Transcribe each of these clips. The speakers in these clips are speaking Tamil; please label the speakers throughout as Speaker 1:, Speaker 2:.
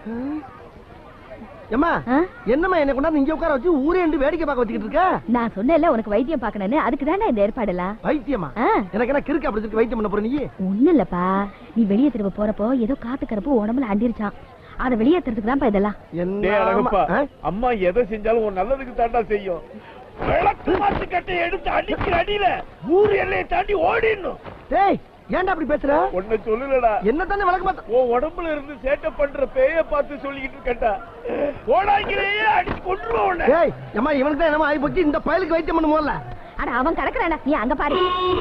Speaker 1: ஏம்மா
Speaker 2: ஆ?
Speaker 1: என்னம்மா என்ன கொண்டாந்து இங்க உட்கார வச்சு ஊரே ரெண்டு வேடிக்கை பார்க்க வச்சுக்கிட்டு இருக்க
Speaker 2: நான் சொன்னேன்ல உனக்கு வைத்தியம் பார்க்கணும்னு அதுக்கு தானே இந்த ஏற்பாடெல்லாம்
Speaker 1: வைத்தியமா
Speaker 2: ஆ.
Speaker 1: எனக்கு என்ன கிறுக்கு அப்படி இருக்கு வைத்தியம் பண்ண போற நீ
Speaker 2: ஒண்ணும் இல்லப்பா நீ வெளியே திரும்ப போறப்போ ஏதோ காத்து கருப்பு உடம்புல அண்டிருச்சான் அதை வெளியேத்துறதுக்கு தான்ப்பா இதெல்லாம்
Speaker 3: டேய் அழகப்பா
Speaker 1: என்ன ஆ?
Speaker 3: அம்மா எதை செஞ்சாலும் உன் நல்லதுக்கு தாண்டா செய்யும் விளக்கு மாத்து கட்டை எடுத்து அடிக்கிற அடியில ஊர் எல்லையை தாண்டி ஓடிடணும்
Speaker 1: டேய் ஏன்டா அப்படி பேசுற
Speaker 3: உன்னை சொல்லலடா
Speaker 1: என்ன தானே வழக்கு பார்த்து
Speaker 3: உன் உடம்புல இருந்து சேட்டை பண்ற பேய பார்த்து சொல்லிக்கிட்டு இருக்கட்டா ஓடாங்கிலேயே அடிச்சு கொண்டுருவோம் உன்னை
Speaker 1: டேய் ஏம்மா இவனுக்கு தான் என்னமா ஆகி போச்சு இந்த பயலுக்கு வைத்தியம் பண்ண முதல்ல
Speaker 2: அட அவன் கிடக்குறானா நீ அங்க பாரு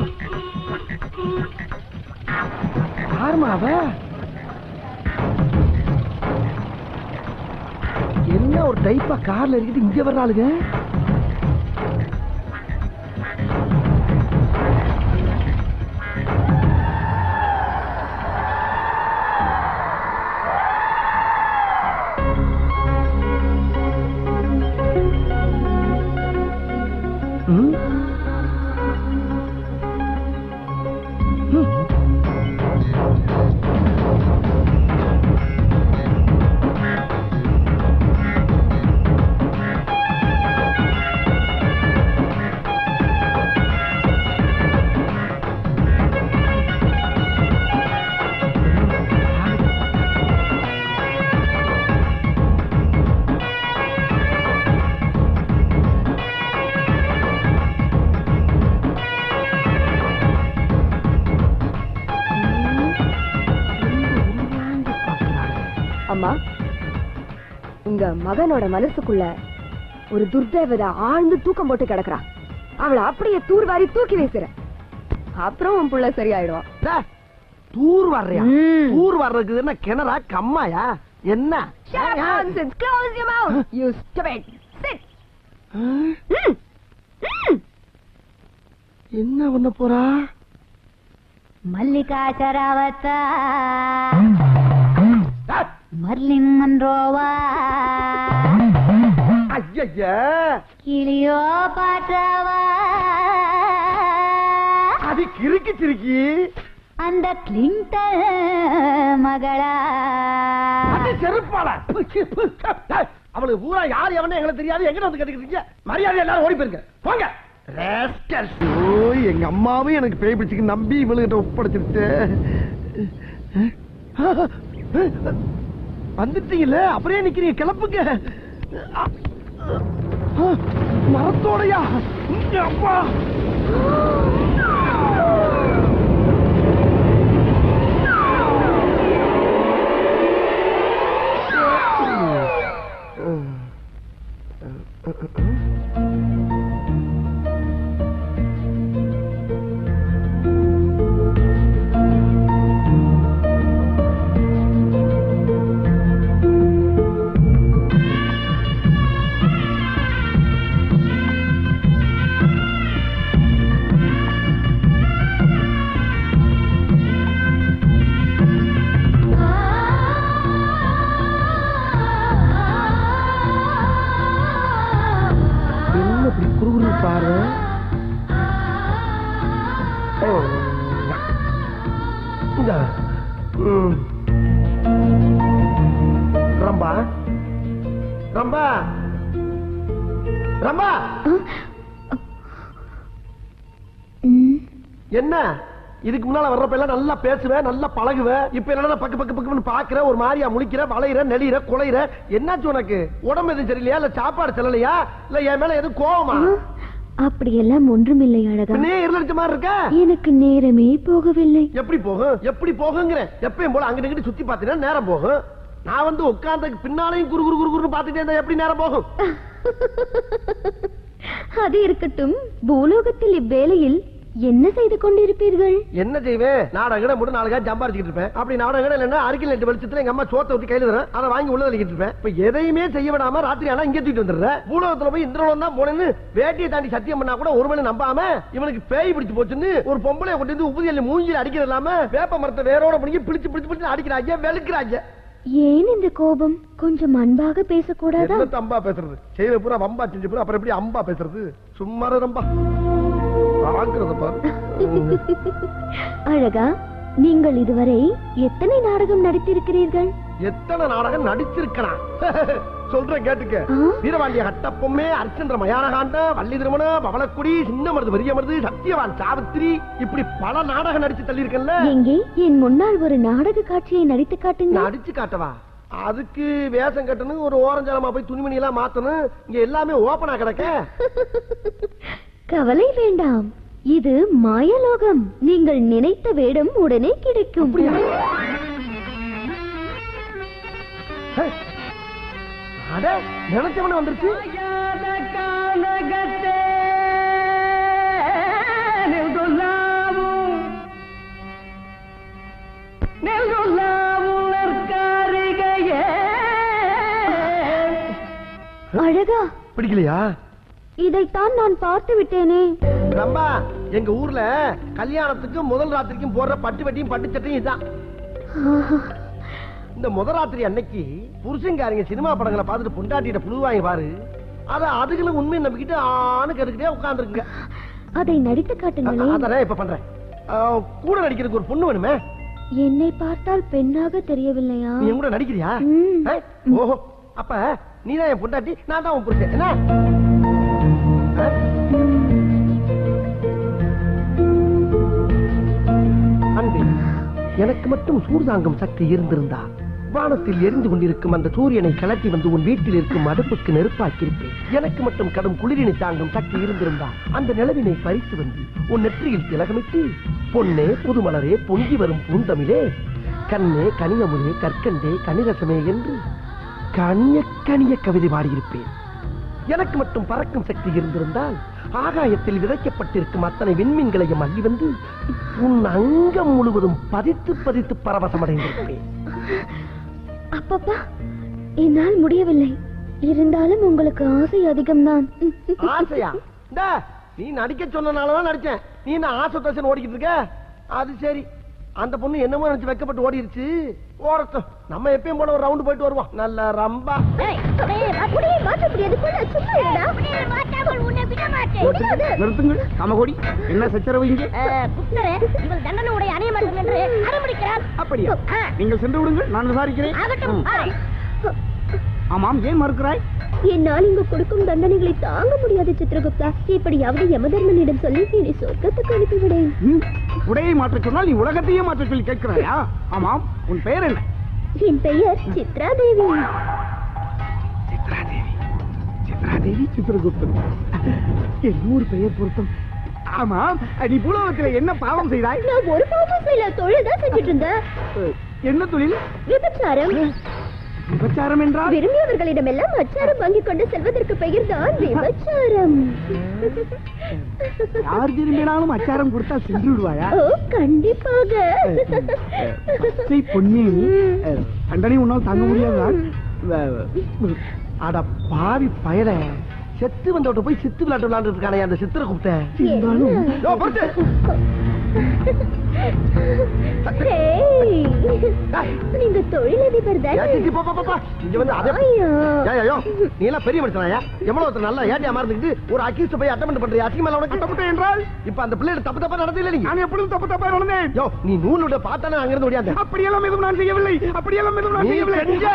Speaker 1: யாருமா அவ என்ன ஒரு டைப்பா கார்ல இருக்குது இங்க வர்ற ஆளுங்க ம்? ம்.
Speaker 4: அம்மா உங்க மகனோட மனசுக்குள்ள ஒரு துர்தேவதை ஆழ்ந்து தூக்கம் போட்டு கிடக்குறா அவளை அப்படியே தூர்வாரி தூக்கி வீசுற அப்புறம் உன் புள்ள சரியாயிடுவான்
Speaker 1: டே, தூர் வர்றியா
Speaker 4: ம்.
Speaker 1: தூர் வர்றதுக்கு என்ன கிணறா கம்மாயா என்ன
Speaker 4: Shut up, nonsense. Close your mouth. You stupid. Sit.
Speaker 1: Ah?
Speaker 4: Mm. Mm.
Speaker 1: என்ன பண்ண போறா
Speaker 2: மல்லிகா சராவத்தா மர்லின் மன்றோவா
Speaker 1: ஐயா
Speaker 2: கிளியோ பாட்டாவா
Speaker 1: அது கிறுக்கி சிரிக்கி
Speaker 2: அந்த கிளிங்டன் மகளா
Speaker 1: அது செருப்பால டேய், அவளுக்கு பூரா யார் எவனே எங்களுக்கு தெரியாது எங்க வந்து கத்துக்கிட்டீங்க மரியாதை எல்லாரும் ஓடி போயிருங்க போங்க rascals. ஓ எங்க அம்மாவும் எனக்கு பேய் பிடிச்சுக்கு நம்பி இவளுகிட்ட ஒப்படைச்சிருச்சு வந்துட்டீங்கல்ல அப்படியே நிக்கிறீங்க கிளப்புங்க மரத்தோடையா இங்க அப்பா என்ன இப்படி குறுகுறு பாரு ஓ, இந்த ம். ரம்பா ரம்பா ரம்பா என்ன இதுக்கு முன்னால வர்றப்ப எல்லாம் நல்லா பேசுவேன் நல்லா பழகுவேன் இப்ப என்ன பக்கு பக்கு பக்குன்னு பாக்குற ஒரு மாதிரியா முழிக்கிற வளையிற நெளியிற குலையிற என்னாச்சு உனக்கு உடம்பு எதுவும் சரியில்லையா இல்ல சாப்பாடு செல்லலையா இல்ல என் மேல எதுவும் கோவமா
Speaker 2: அப்படியெல்லாம் ஒன்றுமில்லை அழகா
Speaker 1: பின்னே இருளடிச்ச மாதிரி இருக்க
Speaker 2: எனக்கு நேரமே போகவில்லை
Speaker 1: எப்படி போகும் எப்படி போகுங்கிறேன் எப்பயும் போல அங்கிட்டு இங்கிட்டு சுத்தி பார்த்தீங்கன்னா நேரம் போகும் நான் வந்து உட்கார்ந்ததுக்கு பின்னாலையும் குரு குரு குரு குரு பார்த்துட்டே இருந்தா எப்படி நேரம் போகும்
Speaker 2: அது இருக்கட்டும் பூலோகத்தில் இவ்வேளையில் என்ன செய்து கொண்டிருப்பீர்கள்
Speaker 1: என்ன செய்வேன் நாடகம் மட்டும் நாளைக்கா சம்பாரிச்சுக்கிட்டு இருப்பேன் அப்படி நாடகம் இல்லைன்னா அரிக்கல் நெட்டு வெளிச்சத்துல எங்க அம்மா சோத்தை ஊத்தி கையில தரேன் அதை வாங்கி உள்ள தள்ளிக்கிட்டு இருப்பேன் இப்ப எதையுமே செய்ய விடாம ராத்திரி ஆனா இங்கே தூக்கிட்டு வந்துடுறேன் பூலோகத்துல போய் இந்திரலோகம் தான் போனேன்னு வேட்டியை தாண்டி சத்தியம் பண்ணா கூட ஒரு மணி நம்பாம இவனுக்கு பேய் பிடிச்சு போச்சுன்னு ஒரு பொம்பளை கொண்டு வந்து உபதியில் மூஞ்சில அடிக்கிறது இல்லாம வேப்ப மரத்தை வேரோட பிடிச்சி பிடிச்சு பிடிச்சு பிடிச்சு அடிக்கிறாங்க வெளுக்கிறாங்க
Speaker 2: ஏன் இந்த கோபம் கொஞ்சம் அன்பாக பேசக்கூடாதா
Speaker 1: என்ன தம்பா பேசுறது செய்யற பூரா வம்பா செஞ்சு பூரா அப்புறம் எப்படி அம்பா பேசுறது சும்மா இரு ரம்பா வாங்குறத பாரு
Speaker 2: அழகா நீங்கள் இதுவரை எத்தனை நாடகம் நடித்திருக்கிறீர்கள்
Speaker 1: எத்தனை நாடகம் நடிச்சிருக்கலாம் சொல்றேன் கேட்டுக்க
Speaker 2: ஆ?
Speaker 1: வீரவாண்டிய கட்டப்பொம்மே அர்ச்சந்திர மயானகாண்டம் வள்ளி திருமணம் பவளக்குடி சின்ன மருது பெரிய மருது சத்தியவான் சாவித்திரி இப்படி பல நாடகம் நடிச்சு தள்ளியிருக்கேன்ல
Speaker 2: எங்கே என் முன்னால் ஒரு நாடக காட்சியை நடித்து காட்டுங்க
Speaker 1: நடிச்சு காட்டவா அதுக்கு வேஷம் கட்டணும் ஒரு ஓரஞ்சாலமா போய் துணிமணி எல்லாம் மாத்தணும் இங்க எல்லாமே ஓபனா கிடக்க
Speaker 2: கவலை வேண்டாம் இது மாயலோகம் நீங்கள் நினைத்த வேடம் உடனே கிடைக்கும்
Speaker 1: அப்படியா? ஹே. அட நினைச்சவன வந்துருச்சு
Speaker 2: அழகா
Speaker 1: பிடிக்கலையா
Speaker 2: இதைத்தான் நான் பார்த்து விட்டேனே
Speaker 1: ரம்பா எங்க ஊர்ல கல்யாணத்துக்கும் முதல் ராத்திரிக்கும் போடுற பட்டு வெட்டியும் பட்டு சட்டையும் இதான்
Speaker 2: ஆஹா.
Speaker 1: இந்த முத ராத்திரி அன்னைக்கு புருஷன்காரங்க சினிமா படங்களை பார்த்துட்டு பொண்டாட்டிட்ட புழுவாங்க பாரு அத அதுகளும் உண்மையை நம்பிக்கிட்டு ஆணு கருக்கிட்டே உட்கார்ந்துருக்குங்க
Speaker 2: அதை நடித்து காட்டுங்களேன்
Speaker 1: அதான் இப்ப பண்றேன் ஆ, கூட நடிக்கிறதுக்கு ஒரு பொண்ணு வேணுமே
Speaker 2: என்னை பார்த்தால் பெண்ணாக தெரியவில்லையா
Speaker 1: நீ என் கூட நடிக்கிறியா
Speaker 2: ம்.
Speaker 1: ஏ? ஓஹோ அப்ப நீதான் என் பொண்டாட்டி நான் தான் உன் புருஷன் என்ன ஆ? அன்பே எனக்கு மட்டும் சூர்தாங்கும் சக்தி இருந்திருந்தா வானத்தில் எரிந்து கொண்டிருக்கும் அந்த சூரியனை கலட்டி வந்து உன் வீட்டில் இருக்கும் அடுப்புக்கு நெருப்பாக்கியிருப்பேன் எனக்கு மட்டும் கடும் குளிரினை தாங்கும் சக்தி இருந்திருந்தா அந்த நிலவினை பறித்து வந்து உன் நெற்றியில் திலகமிட்டு பொன்னே புதுமலரே பொங்கி வரும் பூந்தமிழே கண்ணே கனியமுதே கற்கண்டே கனிரசமே என்று கனிய கனிய கவிதை பாடியிருப்பேன் எனக்கு மட்டும் பறக்கும் சக்தி இருந்திருந்தால் ஆகாயத்தில் விதைக்கப்பட்டிருக்கும் அத்தனை விண்மீன்களையும் அள்ளி வந்து உன் அங்கம் முழுவதும் பதித்து பதித்து பரவசமடைந்திருப்பேன்
Speaker 2: அப்பப்பா என்னால் முடியவில்லை இருந்தாலும் உங்களுக்கு ஆசை அதிகம்தான்
Speaker 1: ஆசையா இந்த நீ நடிக்க சொன்னனாலதான் நடிச்சேன் நீ என்ன ஆசை தோசை ஓடிக்கிட்டு இருக்க அது சரி அந்த பொண்ணு என்னமோ நினைச்சு வைக்கப்பட்டு ஓடிருச்சு ஓரட்டும் நம்ம எப்பயும் போல ஒரு ரவுண்டு போயிட்டு வருவோம் நல்ல ரம்பா
Speaker 5: நிறுத்துங்கள் காமகோடி என்ன சச்சரவு இங்கே
Speaker 6: இவள் தண்டனை உடைய அணிய மாட்டோம் என்று அடம்பிடிக்கிறார்
Speaker 5: அப்படியா நீங்கள் சென்று விடுங்கள் நான் விசாரிக்கிறேன்
Speaker 6: ஆகட்டும்
Speaker 5: ம். ஆமாம் ஏன் மறுக்கிறாய்
Speaker 2: என்னால் இங்கு கொடுக்கும் தண்டனைகளை தாங்க முடியாது சித்திரகுப்தா இப்படியாவது யமதர்மனிடம் சொல்லி என்னை சொர்க்கத்துக்கு அனுப்பிவிடேன்
Speaker 5: ம், உடையை மாற்றச் சொன்னால் நீ உலகத்தையே மாற்றச் சொல்லி கேட்கிறாயா ஆமாம் உன் பெயர் என்ன
Speaker 2: என் பெயர் சித்ரா தேவி
Speaker 5: சித்ராதேவி சித்திரகுப்தன் என்னூறு பெயர் பொருத்தம் ஆமாம் நீ பூலோகத்தில் என்ன பாவம் செய்தாய்
Speaker 2: நான் ஒரு பாவம் செய்யல தொழில் தான் செஞ்சுட்டு இருந்தேன்
Speaker 5: என்ன தொழில்
Speaker 2: விபச்சாரம்
Speaker 5: விபச்சாரம் என்றால்
Speaker 2: விரும்பியவர்களிடமெல்லாம் அச்சாரம் வாங்கிக் கொண்டு செல்வதற்கு பெயர் தான் விபச்சாரம்
Speaker 5: யார் திரும்பினாலும் அச்சாரம் கொடுத்தா சென்று விடுவாயா
Speaker 2: ஓ கண்டிப்பாக
Speaker 5: சரி பொன்னி அஹ், தண்டனை உன்னால் தாங்க முடியாதுதான்
Speaker 1: அட பாவி பயல செத்து வந்தவட்ட போய் சித்து விளையாட்டு விளையாண்டு இருக்கானே அந்த சித்திர கூப்பிட்டேன்
Speaker 2: என்ன?
Speaker 1: யோ, பொறுத்து.
Speaker 2: ஹேய், நீங்க தொழிலதிபர்
Speaker 1: ஏ,
Speaker 2: தானே
Speaker 1: சி, சி, போ, போ, போ, போ. இங்க வந்து அதே
Speaker 2: ஐயோ.
Speaker 1: ஏய், ஐயோ, நீ எல்லாம் பெரிய மனுஷனாயா எவ்வளவு ஒருத்தர் நல்லா ஏட்டியா மாறிட்டு ஒரு அக்கீஸ்ட் போய் அட்டம் பண்றியா அசிங்கமா இல்ல உனக்கு
Speaker 5: தப்பு என்றால்
Speaker 1: இப்ப அந்த பிள்ளைகள் தப்பு தப்பா நடந்தது நீங்க
Speaker 5: நான் எப்பொழுதும் தப்பு தப்பா நடந்தேன்
Speaker 1: யோ நீ நூலோட பார்த்தானே அங்கிருந்து ஓடியாந்த
Speaker 5: அப்படியெல்லாம் எதுவும் நான் செய்யவில்லை அப்படியெல்லாம் எதுவும் நான்
Speaker 1: நீ
Speaker 5: செய்யவில்லை
Speaker 1: செஞ்ச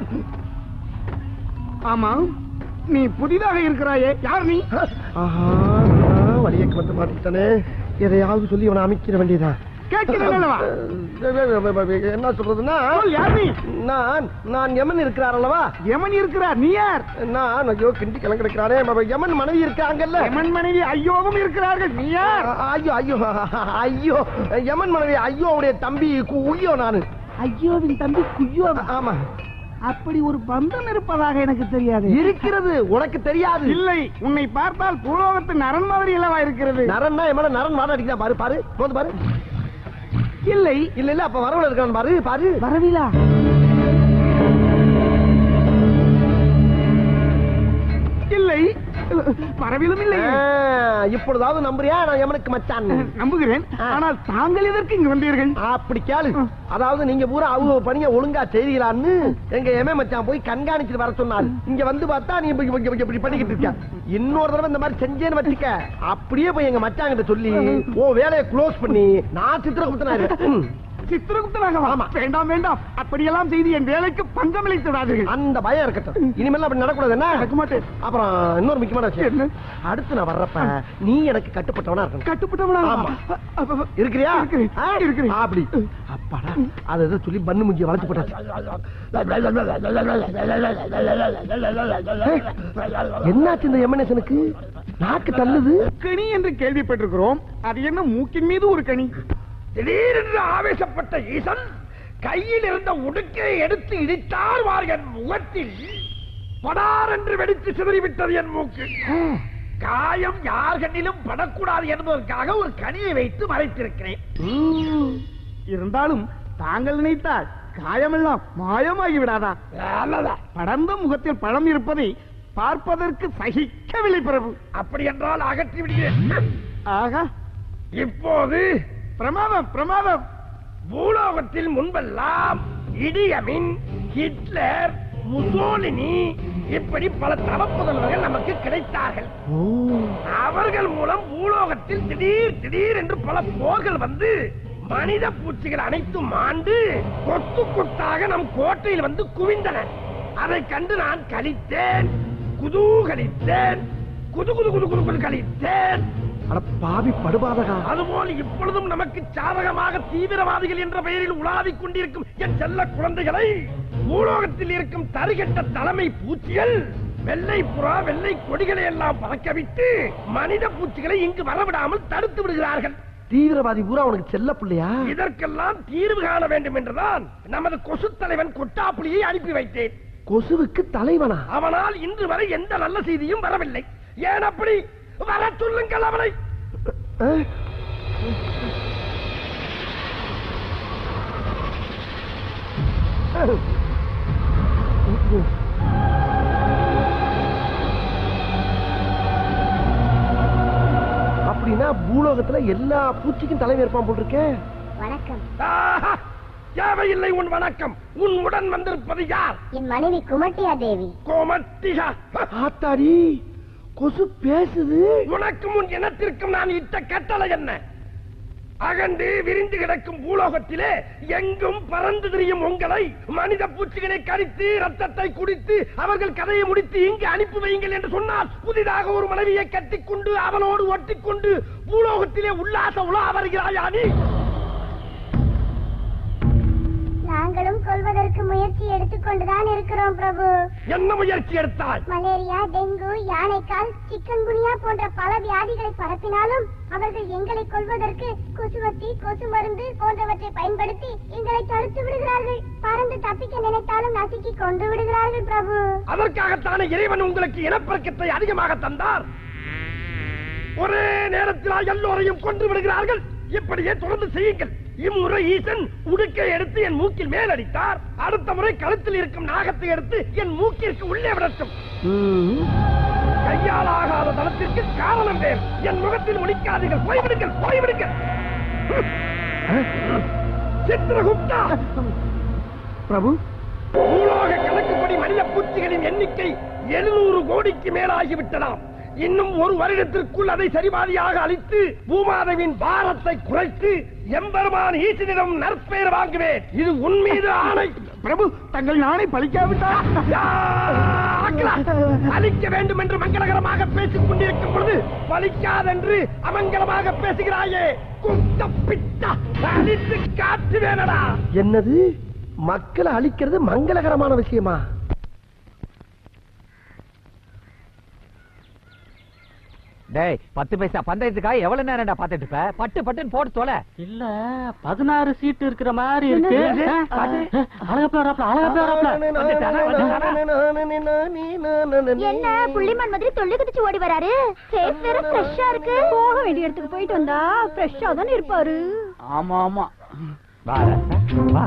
Speaker 5: ஆமா நீ புதிதாக இருக்கிறாயே யார் நீ
Speaker 1: ஆஹா நான் வழியக்கு வந்து மாட்டிக்கிட்டானே எதையாவது சொல்லி அவனை அமைக்கிற வேண்டியதான்
Speaker 5: கேட்கிறேன் அல்லவா?
Speaker 1: என்ன சொல்றதுன்னா
Speaker 5: சொல், யார் நீ
Speaker 1: நான் நான் யமன் இருக்கிறார் அல்லவா
Speaker 5: யமன் இருக்கிறார் நீ யார்
Speaker 1: நான் ஐயோ கிண்டி கிளங்கிருக்கிறானே யமன் மனைவி இருக்காங்கல்ல
Speaker 5: யமன் மனைவி ஐயோவும் இருக்கிறார்கள் நீ யார்
Speaker 1: ஐயோ ஐயோ ஐயோ யமன் மனைவி ஐயோவுடைய தம்பி கு- உய்யோ நானு
Speaker 5: ஐயோவின் தம்பி குய்யோ
Speaker 1: ஆமா
Speaker 5: அப்படி ஒரு பந்தம் இருப்பதாக எனக்கு தெரியாது
Speaker 1: இருக்கிறது உனக்கு தெரியாது
Speaker 5: இல்லை உன்னை பார்த்தால் பூலோகத்து நரன் மாதிரி அல்லவா இருக்கிறது
Speaker 1: நரன்னா என் மேல நரன் வாட அடிக்கிறான் பாரு பாரு போது பாரு
Speaker 5: இல்லை
Speaker 1: இல்ல இல்ல அப்ப வரவல இருக்கான் பாரு பாரு
Speaker 5: வரவிலா இல்லை வரவிலும் இல்லை
Speaker 1: ஆ, இப்பொழுதாவது நம்புறியா நான் யமனுக்கு மச்சான்
Speaker 5: நம்புகிறேன் ஆனால் தாங்கள் எதற்கு இங்கு வந்தீர்கள்
Speaker 1: அப்படி கேளு அதாவது நீங்க பூரா அவங்க பணிய ஒழுங்கா செய்றீங்களான்னு எங்க எமே மச்சான் போய் கண்காணிச்சுட்டு வர சொன்னாரு இங்க வந்து பார்த்தா நீ இப்ப- இப்ப- இப்ப- இப்படி பண்ணிக்கிட்டு இருக்க இன்னொரு தடவை இந்த மாதிரி செஞ்சேன்னு வச்சுக்க அப்படியே போய் எங்க மச்சான் கிட்ட சொல்லி ஓ வேலையை க்ளோஸ் பண்ணி நான் சித்திர குத்தனாரு
Speaker 5: சித்திரகுப்தனாக
Speaker 1: ஆமா.
Speaker 5: வேண்டாம் வேண்டாம் அப்படியெல்லாம் செய்து என் வேலைக்கு பங்கம் விடாதீர்கள்
Speaker 1: அந்த பயம் இருக்கட்டும் இனிமேல் அப்படி நடக்கூடாது என்ன
Speaker 5: நடக்க மாட்டேன்
Speaker 1: அப்புறம் இன்னொரு முக்கியமான விஷயம்
Speaker 5: என்ன?
Speaker 1: அடுத்து நான் வர்றப்ப நீ எனக்கு கட்டுப்பட்டவனா இருக்கணும்
Speaker 5: கட்டுப்பட்டவனா
Speaker 1: ஆமா.
Speaker 5: அப்ப- அப்ப-
Speaker 1: இருக்கிறியா
Speaker 5: இருக்கிறேன்.
Speaker 1: ஆ?
Speaker 5: இருக்கிறேன்.
Speaker 1: அப்படி அப்பாடா அதை ஏதோ சொல்லி பண்ணு முஞ்சி வளைச்சு போட்டாச்சு என்னாச்சு இந்த எம்என்எஸ்னுக்கு நாக்கு தள்ளுது
Speaker 5: கனி என்று கேள்விப்பட்டிருக்கிறோம் அது என்ன மூக்கின் மீது ஒரு கனி
Speaker 3: திடீரென்று ஆவேசப்பட்ட ஈசன் கையில் இருந்த உடுக்கை எடுத்து இடித்தார் வார் என் முகத்தில் படார் என்று வெடித்து சிதறிவிட்டது என் மூக்கு காயம் யார் கண்ணிலும் படக்கூடாது என்பதற்காக ஒரு கனியை வைத்து மறைத்திருக்கிறேன்
Speaker 5: இருந்தாலும் தாங்கள் நினைத்தால் காயமெல்லாம் மாயமாகி விடாதா
Speaker 3: அல்லதா.
Speaker 5: படர்ந்த முகத்தில் பழம் இருப்பதை பார்ப்பதற்கு சகிக்கவில்லை பிரபு
Speaker 3: அப்படி என்றால் அகற்றி விடுகிறேன்
Speaker 5: ஆகா
Speaker 3: இப்போது
Speaker 5: பிரமாதம் பிரமாதம்
Speaker 3: பூலோகத்தில் முன்பெல்லாம் இடியமின் ஹிட்லர் முசோலினி இப்படி பல தவப்புதல்வர்கள் நமக்கு கிடைத்தார்கள் அவர்கள் மூலம் பூலோகத்தில் திடீர் திடீர் என்று பல போர்கள் வந்து மனித பூச்சிகள் அனைத்தும் ஆண்டு கொத்து கொத்தாக நம் கோட்டையில் வந்து குவிந்தன அதை கண்டு நான் கழித்தேன் குதூகலித்தேன் குது குது குது குது குது கழித்தேன்
Speaker 1: அட பாவி படுபாதகா
Speaker 3: அதுபோல் இப்பொழுதும் நமக்கு சாதகமாக தீவிரவாதிகள் என்ற பெயரில் உலாவிக் கொண்டிருக்கும் என் செல்ல குழந்தைகளை பூலோகத்தில் இருக்கும் தருகெட்ட தலைமை பூச்சிகள் வெள்ளை புறா வெள்ளை கொடிகளை எல்லாம் பறக்கவிட்டு மனித பூச்சிகளை இங்கு வரவிடாமல் தடுத்து விடுகிறார்கள்
Speaker 1: தீவிரவாதி பூரா உனக்கு செல்ல பிள்ளையா
Speaker 3: இதற்கெல்லாம் தீர்வு காண வேண்டும் என்றுதான் நமது கொசு தலைவன் கொட்டாப்புலியை அனுப்பி வைத்தேன்
Speaker 1: கொசுவுக்கு தலைவனா
Speaker 3: அவனால் இன்று வரை எந்த நல்ல செய்தியும் வரவில்லை ஏன் அப்படி வர சொல்லுங்கள் அவனை
Speaker 1: அஹ்? அப்படின்னா பூலோகத்துல எல்லா பூச்சிக்கும் தலைமை இருப்பான் போல் இருக்கேன்
Speaker 6: வணக்கம்
Speaker 3: ஆஹா! தேவையில்லை உன் வணக்கம் உன் உடன் வந்திருப்பது யார்
Speaker 6: என் மனைவி குமட்டியா தேவி
Speaker 3: கோமட்டிகா
Speaker 1: ஆத்தாடி கொசு பேசுது
Speaker 3: உனக்கு முன் இனத்திற்கும் நான் இட்ட கட்டளை என்ன அகண்டு விரிந்து கிடக்கும் பூலோகத்திலே எங்கும் பறந்து திரியும் உங்களை மனித பூச்சிகளை கடித்து ரத்தத்தை குடித்து அவர்கள் கதையை முடித்து இங்கு அனுப்பி வையுங்கள் என்று சொன்னால் புதிதாக ஒரு மனைவியை கட்டிக்கொண்டு அவளோடு ஒட்டிக்கொண்டு பூலோகத்திலே உல்லாச உலா வருகிறாயா நீ
Speaker 6: நாங்களும் கொள்வதற்கு முயற்சி எடுத்துக்கொண்டுதான் இருக்கிறோம் பிரபு
Speaker 3: என்ன முயற்சி எடுத்தாய்
Speaker 6: மலேரியா டெங்கு யானைக்கால் சிக்கன் குனியா போன்ற பல வியாதிகளை பரப்பினாலும் அவர்கள் எங்களை கொல்வதற்கு கொசுவத்தி கொசு மருந்து போன்றவற்றை பயன்படுத்தி எங்களை தடுத்து விடுகிறார்கள் பறந்து தப்பிக்க நினைத்தாலும் நசுக்கி கொண்டு விடுகிறார்கள் பிரபு
Speaker 3: அதற்காகத்தானே இறைவன் உங்களுக்கு இனப்பெருக்கத்தை அதிகமாக தந்தார் ஒரே நேரத்தில் எல்லோரையும் கொன்று விடுகிறார்கள் இப்படியே தொடர்ந்து செய்யுங்கள் இம்முறை ஈசன் உடுக்கை எடுத்து என் மூக்கில் மேல் அடித்தார் அடுத்த முறை கழுத்தில் இருக்கும் நாகத்தை எடுத்து என் மூக்கிற்கு உள்ளே விடட்டும்
Speaker 1: ம்.
Speaker 3: கையால் ஆகாத தளத்திற்கு காரணம் வேறு என் முகத்தில் முடிக்காதீர்கள் போய்விடுங்கள் போய்விடுங்கள் சித்திரகுப்தா
Speaker 5: பிரபு
Speaker 3: பூலோக கணக்குப்படி மனித பூச்சிகளின் எண்ணிக்கை எழுநூறு கோடிக்கு மேலாகிவிட்டதாம் இன்னும் ஒரு வருடத்திற்குள் அதை சரிபாதியாக அளித்து பூமாதேவின் பாரத்தை குறைத்து எம்பெருமான் ஈசனிடம் நற்பெயர் வாங்குவேன் இது உன் மீது ஆணை
Speaker 5: பிரபு தங்கள் நாணை பலிக்காவிட்டால்
Speaker 3: யா, ஆக்களா! அழிக்க வேண்டும் என்று மங்களகரமாக பேசிக் கொண்டிருக்கும் பொழுது பலிக்காதென்று அமங்கலமாக பேசுகிறாயே குத்த பித்தா அழித்து காட்டுவேனடா
Speaker 1: என்னது மக்களை அழிக்கிறது மங்களகரமான விஷயமா
Speaker 7: டேய் பத்து பைசா பந்தயத்துக்காக எவ்வளவு நேரம்டா பாத்துட்டு இருப்ப பட்டு பட்டுன்னு போட்டு தொலை
Speaker 8: இல்ல பதினாறு சீட் இருக்கிற மாதிரி இருக்கு அழகப்பா வராப்ல அழகப்பா வராப்ல
Speaker 2: என்ன புள்ளிமான் மாதிரி தொல்லி குதிச்சு ஓடி வராரு ஃபேஸ் வேற ஃப்ரெஷ்ஷா இருக்கு போக வேண்டிய இடத்துக்கு போயிட்டு வந்தா ஃப்ரெஷ்ஷா தானே இருப்பாரு
Speaker 8: ஆமா ஆமா
Speaker 7: வா ராசா, வா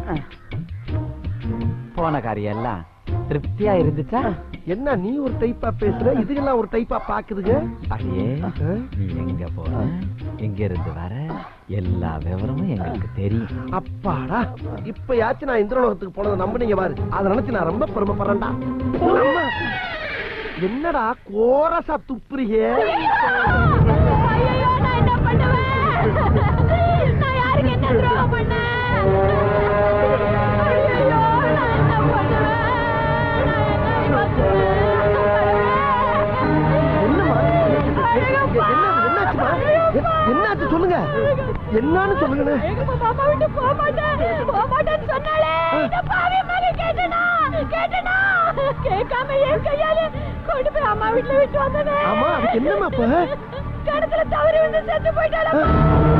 Speaker 7: போன காரியம் எல்லாம் திருப்தியா இருந்துச்சா
Speaker 1: என்ன நீ ஒரு டைப்பா பேசுற இதுக்கெல்லாம் ஒரு டைப்பா பாக்குதுங்க
Speaker 7: அடியே நீ எங்க போற எங்க இருந்து வர எல்லா விவரமும் எங்களுக்கு தெரியும்
Speaker 1: அப்பாடா இப்பயாச்சும் நான் இந்திரலோகத்துக்கு போனதை நம்பினீங்க பாரு அதை நினைச்சு நான் ரொம்ப பெருமைப்படுறேன்டா அம்மா, என்னடா கோரசா துப்புறீங்க
Speaker 2: ஐயோ நான் என்ன பண்ணுவேன் நான் யாருக்கு என்ன துரோகம் பண்ணேன் ஐயையோ, நான் என்ன பண்ணுவேன்? நான் என்ன பண்ணுவேன்?
Speaker 1: என்னம்மா என்ன என்னாச்சுமா எ- என்னாச்சு சொல்லுங்க என்னன்னு சொல்லுங்க
Speaker 2: எங்க மாமா விட்டு போக மாட்டேன் போக மாட்டேன்னு சொன்னாலே இந்த பாவி மகன் கேட்டனா கேட்டனா கேட்காம என் கையால கொண்டு போய் அம்மா வீட்டுல விட்டு வந்தனே
Speaker 1: ஆமா அதுக்கு என்னம்மா இப்ப
Speaker 2: கிணத்துல தவறி வந்து செத்து போயிட்டாளா